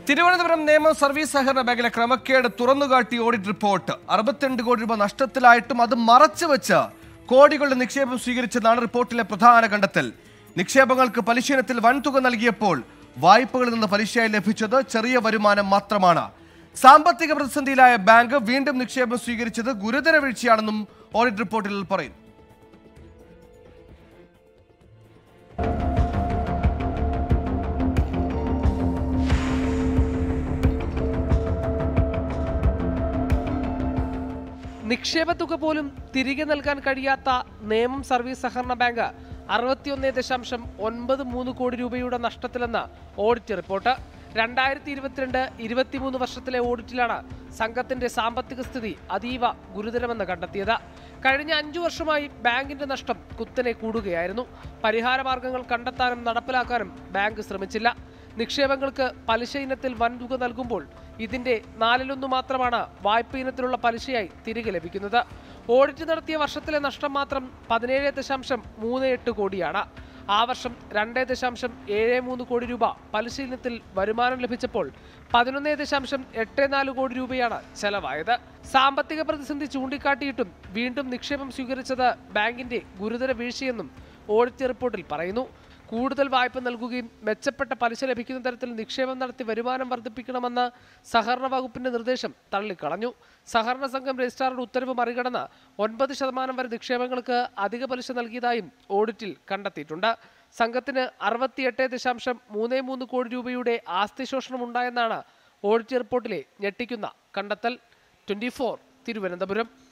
തിരുവനന്തപുരം നിയമ സർവീസ് സഹകരണ ബാങ്കിലെ ക്രമക്കേട് തുറന്നുകാട്ടി ഓഡിറ്റ് റിപ്പോർട്ട് അറുപത്തിരണ്ട് കോടി രൂപ നഷ്ടത്തിലായിട്ടും അത് മറച്ചുവെച്ച് കോടികളുടെ നിക്ഷേപം സ്വീകരിച്ചെന്നാണ് റിപ്പോർട്ടിലെ പ്രധാന കണ്ടെത്തൽ നിക്ഷേപങ്ങൾക്ക് പലിശ ഇനത്തിൽ വൻതുക നൽകിയപ്പോൾ വായ്പകളിൽ നിന്ന് പലിശയായി ലഭിച്ചത് ചെറിയ വരുമാനം മാത്രമാണ് സാമ്പത്തിക പ്രതിസന്ധിയിലായ ബാങ്ക് വീണ്ടും നിക്ഷേപം സ്വീകരിച്ചത് ഗുരുതര വീഴ്ചയാണെന്നും ഓഡിറ്റ് റിപ്പോർട്ടിൽ പറയുന്നു നിക്ഷേപ തുക പോലും തിരികെ നൽകാൻ കഴിയാത്ത നേമം സർവീസ് സഹകരണ ബാങ്ക് അറുപത്തിയൊന്ന് ദശാംശം ഒൻപത് മൂന്ന് കോടി രൂപയുടെ നഷ്ടത്തിലെന്ന് ഓഡിറ്റ് റിപ്പോർട്ട് രണ്ടായിരത്തി ഇരുപത്തിരണ്ട് ഇരുപത്തിമൂന്ന് വർഷത്തിലെ ഓഡിറ്റിലാണ് സംഘത്തിന്റെ സാമ്പത്തിക സ്ഥിതി അതീവ ഗുരുതരമെന്ന് കണ്ടെത്തിയത് കഴിഞ്ഞ അഞ്ചു വർഷമായി ബാങ്കിന്റെ നഷ്ടം കുത്തനെ കൂടുകയായിരുന്നു പരിഹാര മാർഗങ്ങൾ കണ്ടെത്താനും നടപ്പിലാക്കാനും ബാങ്ക് ശ്രമിച്ചില്ല നിക്ഷേപങ്ങൾക്ക് പലിശ ഇനത്തിൽ വൻതുക നൽകുമ്പോൾ ഇതിന്റെ നാലിലൊന്ന് മാത്രമാണ് വായ്പ ഇനത്തിലുള്ള പലിശയായി തിരികെ ലഭിക്കുന്നത് ഓഡിറ്റ് നടത്തിയ വർഷത്തിലെ നഷ്ടം മാത്രം പതിനേഴ് ദശാംശം മൂന്ന് എട്ട് കോടിയാണ് ആ വർഷം രണ്ട് ദശാംശം ഏഴ് മൂന്ന് കോടി രൂപ പലിശ ഇനത്തിൽ വരുമാനം ലഭിച്ചപ്പോൾ പതിനൊന്ന് ദശാംശം എട്ട് നാല് കോടി രൂപയാണ് ചെലവായത് സാമ്പത്തിക പ്രതിസന്ധി ചൂണ്ടിക്കാട്ടിയിട്ടും വീണ്ടും നിക്ഷേപം സ്വീകരിച്ചത് ബാങ്കിന്റെ ഗുരുതര വീഴ്ചയെന്നും ഓഡിറ്റ് റിപ്പോർട്ടിൽ പറയുന്നു കൂടുതൽ വായ്പ നൽകുകയും മെച്ചപ്പെട്ട പലിശ ലഭിക്കുന്ന തരത്തിൽ നിക്ഷേപം നടത്തി വരുമാനം വർദ്ധിപ്പിക്കണമെന്ന സഹകരണ വകുപ്പിന്റെ നിർദ്ദേശം തള്ളിക്കളഞ്ഞു സഹകരണ സംഘം രജിസ്ട്രാറുടെ ഉത്തരവ് മറികടന്ന് ഒൻപത് ശതമാനം വരെ നിക്ഷേപങ്ങൾക്ക് അധിക പലിശ നൽകിയതായും ഓഡിറ്റിൽ കണ്ടെത്തിയിട്ടുണ്ട് സംഘത്തിന് അറുപത്തിയെട്ട് ദശാംശം മൂന്ന് മൂന്ന് കോടി രൂപയുടെ ആസ്തി ശോഷണം ഉണ്ടായെന്നാണ് ഓഡിറ്റ് റിപ്പോർട്ടിലെ ഞെട്ടിക്കുന്ന കണ്ടെത്തൽ ട്വന്റി തിരുവനന്തപുരം